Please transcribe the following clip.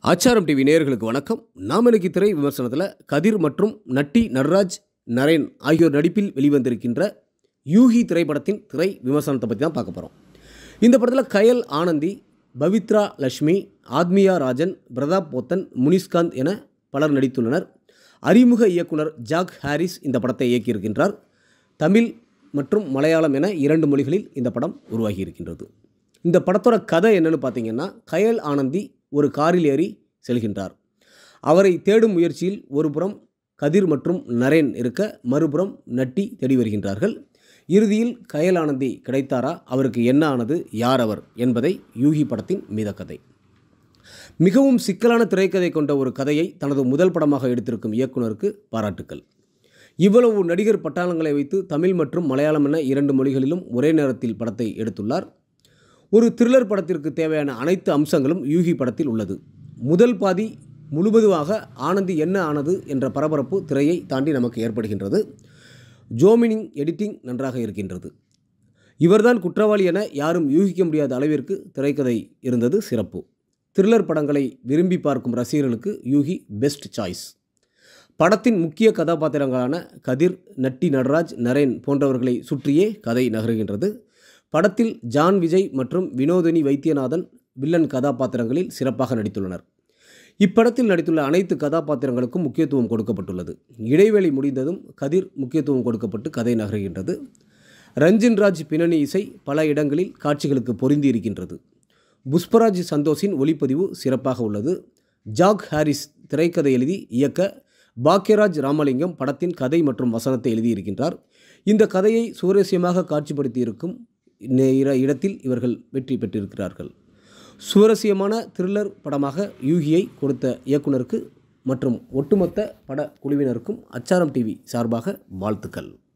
ஆச்சாரம் டிவி நேயர்களுக்கு வணக்கம் நாம் இன்னைக்கு திரை விமர்சனத்தில் கதிர் மற்றும் நட்டி நட்ராஜ் நரேன் ஆகியோர் நடிப்பில் வெளிவந்திருக்கின்ற யூகி திரைப்படத்தின் திரை விமர்சனத்தை பற்றி தான் பார்க்க போகிறோம் இந்த படத்தில் கயல் ஆனந்தி பவித்ரா லட்சுமி ஆத்மியா ராஜன் பிரதாப் போத்தன் முனிஸ்காந்த் என பலர் நடித்துள்ளனர் அறிமுக இயக்குனர் ஜாக் ஹாரிஸ் இந்த படத்தை இயக்கியிருக்கின்றார் தமிழ் மற்றும் மலையாளம் என இரண்டு மொழிகளில் இந்த படம் உருவாகி இருக்கின்றது இந்த படத்தோட கதை என்னன்னு பார்த்தீங்கன்னா கயல் ஆனந்தி ஒரு காரில் ஏறி செல்கின்றார் அவரை தேடும் முயற்சியில் ஒரு புறம் கதிர் மற்றும் நரேன் இருக்க மறுபுறம் நட்டி தேடி வருகின்றார்கள் இறுதியில் கயல் ஆனந்தி கிடைத்தாரா அவருக்கு என்ன ஆனது யார் அவர் என்பதை யூகி படத்தின் மீத கதை மிகவும் சிக்கலான திரைக்கதை கொண்ட ஒரு கதையை தனது முதல் படமாக எடுத்திருக்கும் இயக்குனருக்கு பாராட்டுக்கள் இவ்வளவு நடிகர் பட்டாளங்களை வைத்து தமிழ் மற்றும் மலையாளம் என இரண்டு மொழிகளிலும் ஒரே நேரத்தில் படத்தை எடுத்துள்ளார் ஒரு த்ரில்லர் படத்திற்கு தேவையான அனைத்து அம்சங்களும் யூகி படத்தில் உள்ளது முதல் பாதி முழுவதுமாக ஆனந்தி என்ன ஆனது என்ற பரபரப்பு திரையை தாண்டி நமக்கு ஏற்படுகின்றது ஜோமினிங் எடிட்டிங் நன்றாக இருக்கின்றது இவர்தான் குற்றவாளி என யாரும் யூகிக்க முடியாத அளவிற்கு திரைக்கதை இருந்தது சிறப்பு த்ரில்லர் படங்களை விரும்பி பார்க்கும் ரசிகர்களுக்கு யூகி பெஸ்ட் சாய்ஸ் படத்தின் முக்கிய கதாபாத்திரங்களான கதிர் நட்டி நடராஜ் நரேன் போன்றவர்களை சுற்றியே கதை நகருகின்றது படத்தில் ஜான் விஜய் மற்றும் வினோதினி வைத்தியநாதன் வில்லன் கதாபாத்திரங்களில் சிறப்பாக நடித்துள்ளனர் இப்படத்தில் நடித்துள்ள அனைத்து கதாபாத்திரங்களுக்கும் முக்கியத்துவம் கொடுக்கப்பட்டுள்ளது இடைவெளி முடிந்ததும் கதிர் முக்கியத்துவம் கொடுக்கப்பட்டு கதை நகருகின்றது ரஞ்சின் ராஜ் பின்னணி இசை பல இடங்களில் காட்சிகளுக்கு பொருந்தி இருக்கின்றது புஷ்பராஜ் சந்தோஷின் ஒளிப்பதிவு சிறப்பாக உள்ளது ஜாக் ஹாரிஸ் திரைக்கதை எழுதி இயக்க பாக்யராஜ் ராமலிங்கம் படத்தின் கதை மற்றும் வசனத்தை எழுதியிருக்கின்றார் இந்த கதையை சுவாரஸ்யமாக காட்சிப்படுத்தியிருக்கும் நேர இடத்தில் இவர்கள் வெற்றி பெற்றிருக்கிறார்கள் சுவாரஸ்யமான த்ரில்லர் படமாக யூகியை கொடுத்த இயக்குனருக்கு மற்றும் ஒட்டுமொத்த பட குழுவினருக்கும் அச்சாரம் டிவி சார்பாக வாழ்த்துக்கள்